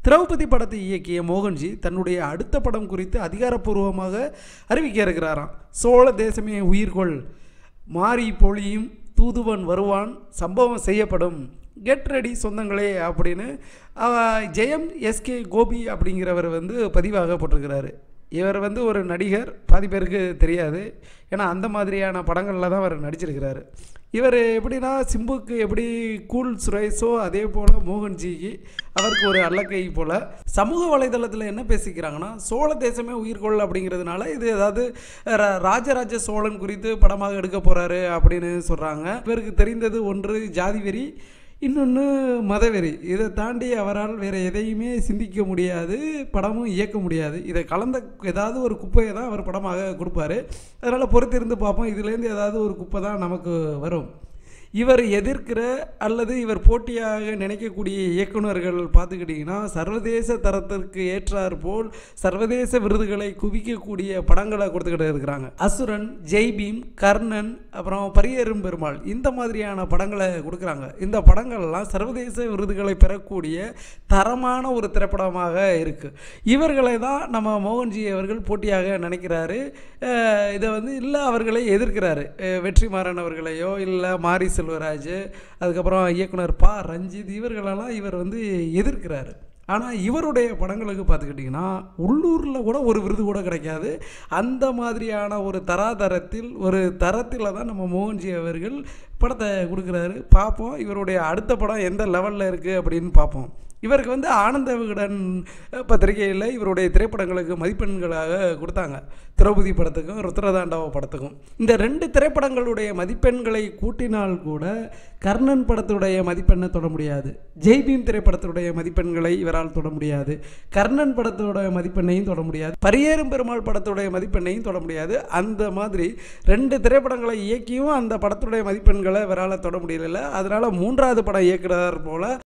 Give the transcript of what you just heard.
திரௌபதி படத்தை இயக்கிய மோகன்ஜி தன்னுடைய அடுத்த படம் குறித்து அதிகாரப்பூர்வமாக அறிவிக்க இருக்கிறாராம் சோழ தேசமே உயிர்கொள் மாறி பொழியும் தூதுவன் வருவான் சம்பவம் செய்யப்படும் கெட் ரெடி சொந்தங்களே அப்படின்னு அஹ், ஜெயம் எஸ்கே கோபி அப்படிங்கிறவர் வந்து பதிவாக போட்டிருக்கிறாரு இவர் வந்து ஒரு நடிகர் பாதி பேருக்கு தெரியாது ஏன்னா அந்த மாதிரியான படங்களில் தான் அவர் நடிச்சிருக்கிறாரு இவர் எப்படின்னா சிம்புக்கு எப்படி கூல் சுரேஷோ அதே போல் மோகன்ஜிக்கு அவருக்கு ஒரு அல்லக்கை போல் சமூக வலைதளத்தில் என்ன பேசிக்கிறாங்கன்னா சோழ தேசமே உயிர்கொள் அப்படிங்கிறதுனால இது ஏதாவது ர- ராஜராஜ சோழன் குறித்து படமாக எடுக்க போகிறாரு அப்படின்னு சொல்கிறாங்க இவருக்கு தெரிந்தது ஒன்று ஜாதி வெறி இன்னொன்று மதவெறி இதை தாண்டி அவரால் வேறு எதையுமே சிந்திக்க முடியாது படமும் இயக்க முடியாது இதை கலந்த ஏதாவது ஒரு குப்பையை தான் அவர் படமாக கொடுப்பாரு அதனால் பொறுத்திருந்து பார்ப்போம் இதுலேருந்து ஏதாவது ஒரு குப்பை தான் நமக்கு வரும் இவர் எதிர்க்கிற அல்லது இவர் போட்டியாக நினைக்கக்கூடிய இயக்குனர்கள் பார்த்துக்கிட்டிங்கன்னா சர்வதேச தரத்திற்கு ஏற்றாற் போல் சர்வதேச விருதுகளை குவிக்கக்கூடிய படங்களை கொடுத்துக்கிட்டு இருக்கிறாங்க அசுரன் ஜெய்பீம் கர்ணன் அப்புறம் பரியேறும் பெருமாள் இந்த மாதிரியான படங்களை கொடுக்குறாங்க இந்த படங்கள்லாம் சர்வதேச விருதுகளை பெறக்கூடிய தரமான ஒரு திரைப்படமாக இருக்குது இவர்களை தான் நம்ம மோகன்ஜி அவர்கள் போட்டியாக நினைக்கிறாரு அஹ் இதை வந்து இல்லை அவர்களை எதிர்க்கிறாரு அஹ் வெற்றிமாறன் அவர்களையோ இல்லை மாரி செல்வராஜ் அதுக்கப்புறம் இயக்குனர் பா ரஞ்சித் இவர்களெல்லாம் இவர் வந்து எதிர்க்கிறாரு ஆனால் இவருடைய படங்களுக்கு பார்த்துக்கிட்டிங்கன்னா உள்ளூரில் கூட ஒரு விருது கூட கிடைக்காது அந்த மாதிரியான ஒரு தராதரத்தில் ஒரு தரத்தில் தான் நம்ம மோகன்ஜி அவர்கள் படத்தை கொடுக்குறாரு பார்ப்போம் இவருடைய அடுத்த படம் எந்த லெவலில் இருக்குது அப்படின்னு பார்ப்போம் இவருக்கு வந்து ஆனந்த விகடன் பத்திரிகையில் இவருடைய திரைப்படங்களுக்கு மதிப்பெண்களாக கொடுத்தாங்க திரௌபதி படத்துக்கும் ருத்ரதாண்டவ படத்துக்கும் இந்த ரெண்டு திரைப்படங்களுடைய மதிப்பெண்களை கூட்டினால் கூட கர்ணன் படத்துடைய மதிப்பெண்ணை தொட முடியாது ஜெய்பீம் திரைப்படத்துடைய மதிப்பெண்களை இவரால் தொட முடியாது கர்ணன் படத்தோட மதிப்பெண்ணையும் தொட முடியாது பரியேறும் பெருமாள் படத்துடைய மதிப்பெண்ணையும் தொட முடியாது அந்த மாதிரி ரெண்டு திரைப்படங்களை இயக்கியும் அந்த படத்துடைய மதிப்பெண்களை இவரால் தொட முடியல அதனால் மூன்றாவது படம் இயக்குறார் போல்